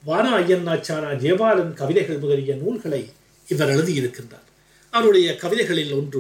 வானா ஐயன்னாச்சானா ஜெயபாலன் கவிதைகள் முதலிய நூல்களை இவர் எழுதியிருக்கின்றார் அவருடைய கவிதைகளில் ஒன்று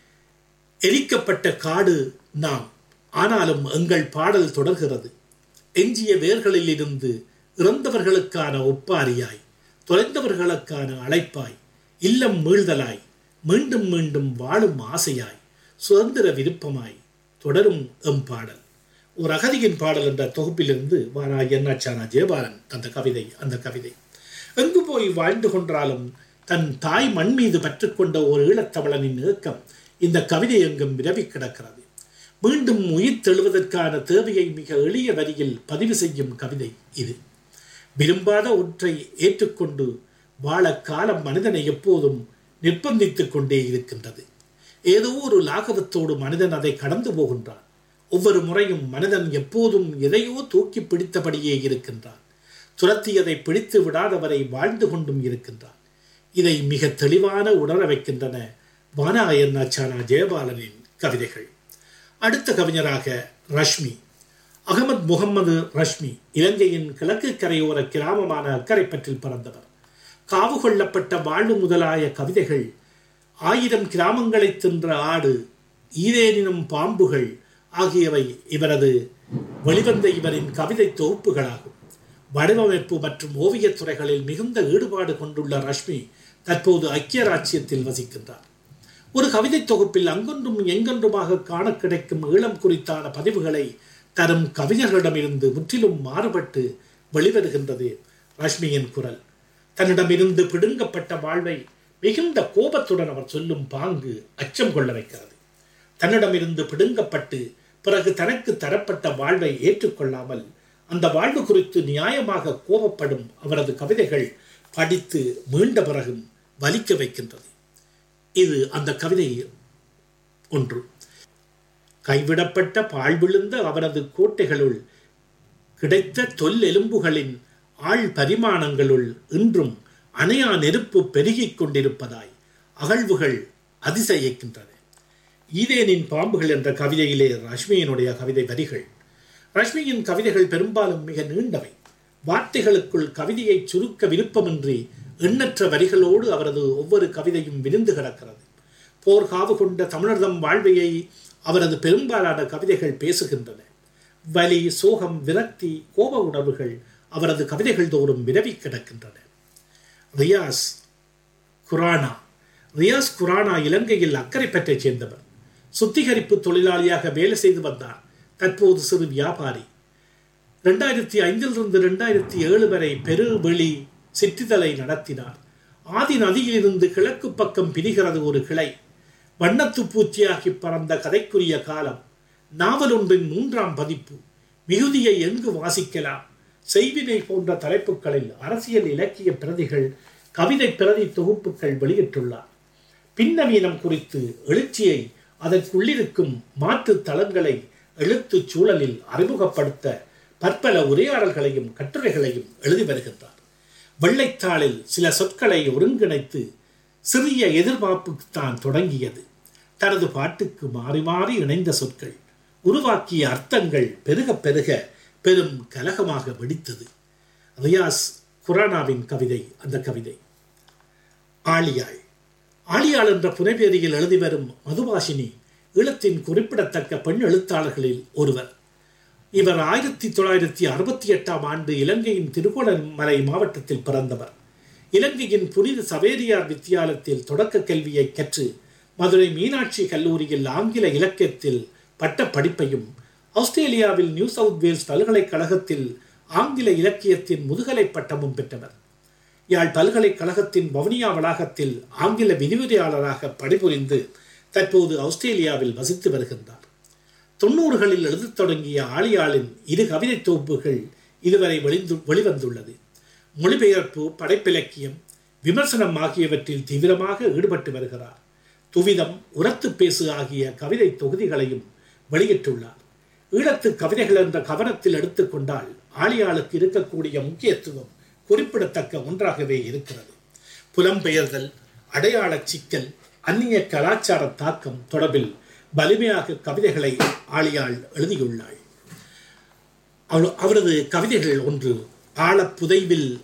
எரிக்கப்பட்ட காடு நாம் ஆனாலும் எங்கள் பாடல் தொடர்கிறது எஞ்சிய வேர்களில் இருந்து இறந்தவர்களுக்கான ஒப்பாரியாய் தொலைந்தவர்களுக்கான அழைப்பாய் இல்லம் மீழ்தலாய் மீண்டும் மீண்டும் வாழும் ஆசையாய் சுதந்திர விருப்பமாய் தொடரும் எம் பாடல் ஒரு அகதியின் பாடல் என்ற தொகுப்பிலிருந்து வாரா என்னாச்சானா ஜெயபாலன் அந்த கவிதை அந்த கவிதை எங்கு போய் வாழ்ந்து கொன்றாலும் தன் தாய் மண் மீது பற்றுக்கொண்ட ஒரு ஈழத்தமிழனின் ஏக்கம் இந்த கவிதை எங்கும் விரவி கிடக்கிறது மீண்டும் உயிர் தெழுவதற்கான தேவையை மிக எளிய வரியில் பதிவு செய்யும் கவிதை இது விரும்பாத ஒன்றை ஏற்றுக்கொண்டு வாழ காலம் மனிதனை எப்போதும் நிர்பந்தித்துக் கொண்டே இருக்கின்றது ஏதோ ஒரு லாகவத்தோடு மனிதன் அதை கடந்து போகின்றான் ஒவ்வொரு முறையும் மனிதன் எப்போதும் எதையோ தூக்கி பிடித்தபடியே இருக்கின்றான் துரத்தியதை பிடித்து விடாதவரை வாழ்ந்து கொண்டும் இருக்கின்றான் இதை மிக தெளிவான உணர வைக்கின்றன வானாயன் அச்சானா ஜெயபாலனின் கவிதைகள் அடுத்த கவிஞராக ரஷ்மி அகமது முகம்மது ரஷ்மி இலங்கையின் கிழக்கு கரையோர கிராமமான அக்கரைப்பற்றில் பிறந்தவர் காவு கொள்ளப்பட்ட வாழ்வு முதலாய கவிதைகள் ஆயிரம் கிராமங்களை தின்ற ஆடு ஈரேனினும் பாம்புகள் ஆகியவை இவரது வெளிவந்த இவரின் கவிதை தொகுப்புகளாகும் வடிவமைப்பு மற்றும் ஓவியத் துறைகளில் மிகுந்த ஈடுபாடு கொண்டுள்ள ரஷ்மி தற்போது ஐக்கிய ராச்சியத்தில் வசிக்கின்றார் ஒரு கவிதை தொகுப்பில் அங்கொன்றும் எங்கொன்றுமாக காண கிடைக்கும் ஈழம் குறித்தான பதிவுகளை தரும் கவிஞர்களிடமிருந்து முற்றிலும் மாறுபட்டு வெளிவருகின்றது ரஷ்மியின் குரல் தன்னிடமிருந்து பிடுங்கப்பட்ட வாழ்வை மிகுந்த கோபத்துடன் அவர் சொல்லும் பாங்கு அச்சம் கொள்ள வைக்கிறது தன்னிடமிருந்து பிடுங்கப்பட்டு பிறகு தனக்கு தரப்பட்ட வாழ்வை ஏற்றுக்கொள்ளாமல் அந்த வாழ்வு குறித்து நியாயமாக கோபப்படும் அவரது கவிதைகள் படித்து மீண்ட பிறகும் வலிக்க வைக்கின்றது இது அந்த கவிதை ஒன்று கைவிடப்பட்ட பால் விழுந்த அவரது கோட்டைகளுள் கிடைத்த தொல்லெலும்புகளின் ஆள் பரிமாணங்களுள் இன்றும் அணையா நெருப்பு பெருகிக் கொண்டிருப்பதாய் அகழ்வுகள் அதிசயிக்கின்றன ஈதேனின் பாம்புகள் என்ற கவிதையிலே ரஷ்மியினுடைய கவிதை வரிகள் ரஷ்மியின் கவிதைகள் பெரும்பாலும் மிக நீண்டவை வார்த்தைகளுக்குள் கவிதையை சுருக்க விருப்பமின்றி எண்ணற்ற வரிகளோடு அவரது ஒவ்வொரு கவிதையும் விரிந்து கிடக்கிறது போர் காவு கொண்ட தமிழர்தம் வாழ்வையை அவரது பெரும்பாலான கவிதைகள் பேசுகின்றன வலி சோகம் விரக்தி கோப உணர்வுகள் அவரது கவிதைகள் தோறும் விரவி கிடக்கின்றன ரியாஸ் குரானா ரியாஸ் குரானா இலங்கையில் அக்கரைப்பற்றைச் சேர்ந்தவர் சுத்திகரிப்பு தொழிலாளியாக வேலை செய்து வந்தார் தற்போது சிறு வியாபாரி ரெண்டாயிரத்தி ஐந்திலிருந்து ரெண்டாயிரத்தி ஏழு வரை பெருவெளி சிற்றிதழை நடத்தினார் ஆதி நதியிலிருந்து கிழக்கு பக்கம் பிரிகிறது ஒரு கிளை வண்ணத்து பூச்சியாகி பறந்த கதைக்குரிய காலம் நாவல் ஒன்றின் மூன்றாம் பதிப்பு மிகுதியை எங்கு வாசிக்கலாம் செய்வினை போன்ற தலைப்புகளில் அரசியல் இலக்கிய பிரதிகள் கவிதை பிரதி தொகுப்புகள் வெளியிட்டுள்ளார் பின்னவீனம் குறித்து எழுச்சியை அதற்குள்ளிருக்கும் மாற்று தளங்களை எழுத்து சூழலில் அறிமுகப்படுத்த பற்பல உரையாடல்களையும் கட்டுரைகளையும் எழுதி வருகின்றார் வெள்ளைத்தாளில் சில சொற்களை ஒருங்கிணைத்து சிறிய எதிர்பார்ப்புக்குத்தான் தொடங்கியது தனது பாட்டுக்கு மாறி மாறி இணைந்த சொற்கள் உருவாக்கிய அர்த்தங்கள் பெருக பெருக பெரும் கலகமாக வெடித்தது ரியாஸ் குரானாவின் கவிதை அந்த கவிதை ஆழியாள் ஆழியாள் என்ற புனைப்பேரியில் எழுதி வரும் மதுபாஷினி ஈழத்தின் குறிப்பிடத்தக்க பெண் எழுத்தாளர்களில் ஒருவர் இவர் ஆயிரத்தி தொள்ளாயிரத்தி அறுபத்தி எட்டாம் ஆண்டு இலங்கையின் திருகோணமலை மாவட்டத்தில் பிறந்தவர் இலங்கையின் புனித சவேரியார் வித்தியாலயத்தில் தொடக்க கல்வியை கற்று மதுரை மீனாட்சி கல்லூரியில் ஆங்கில இலக்கியத்தில் பட்ட படிப்பையும் ஆஸ்திரேலியாவில் நியூ சவுத் வேல்ஸ் பல்கலைக்கழகத்தில் ஆங்கில இலக்கியத்தின் முதுகலை பட்டமும் பெற்றவர் யாழ் பல்கலைக்கழகத்தின் வவுனியா வளாகத்தில் ஆங்கில விரிவுரையாளராக பணிபுரிந்து தற்போது ஆஸ்திரேலியாவில் வசித்து வருகின்றார் தொண்ணூறுகளில் எழுதத் தொடங்கிய ஆழியாளின் இரு கவிதை தொகுப்புகள் இதுவரை வெளிந்து வெளிவந்துள்ளது மொழிபெயர்ப்பு படைப்பிலக்கியம் விமர்சனம் ஆகியவற்றில் தீவிரமாக ஈடுபட்டு வருகிறார் துவிதம் உரத்து பேசு ஆகிய கவிதை தொகுதிகளையும் வெளியிட்டுள்ளார் ஈழத்து கவிதைகள் என்ற கவனத்தில் எடுத்துக்கொண்டால் ஆழியாளுக்கு இருக்கக்கூடிய முக்கியத்துவம் குறிப்பிடத்தக்க ஒன்றாகவே இருக்கிறது புலம்பெயர்தல் அடையாள சிக்கல் அந்நிய கலாச்சார தாக்கம் தொடர்பில் வலிமையாக கவிதைகளை ஆழியாள் எழுதியுள்ளாள் அவரது கவிதைகள் ஒன்று ஆழப்புதைவில்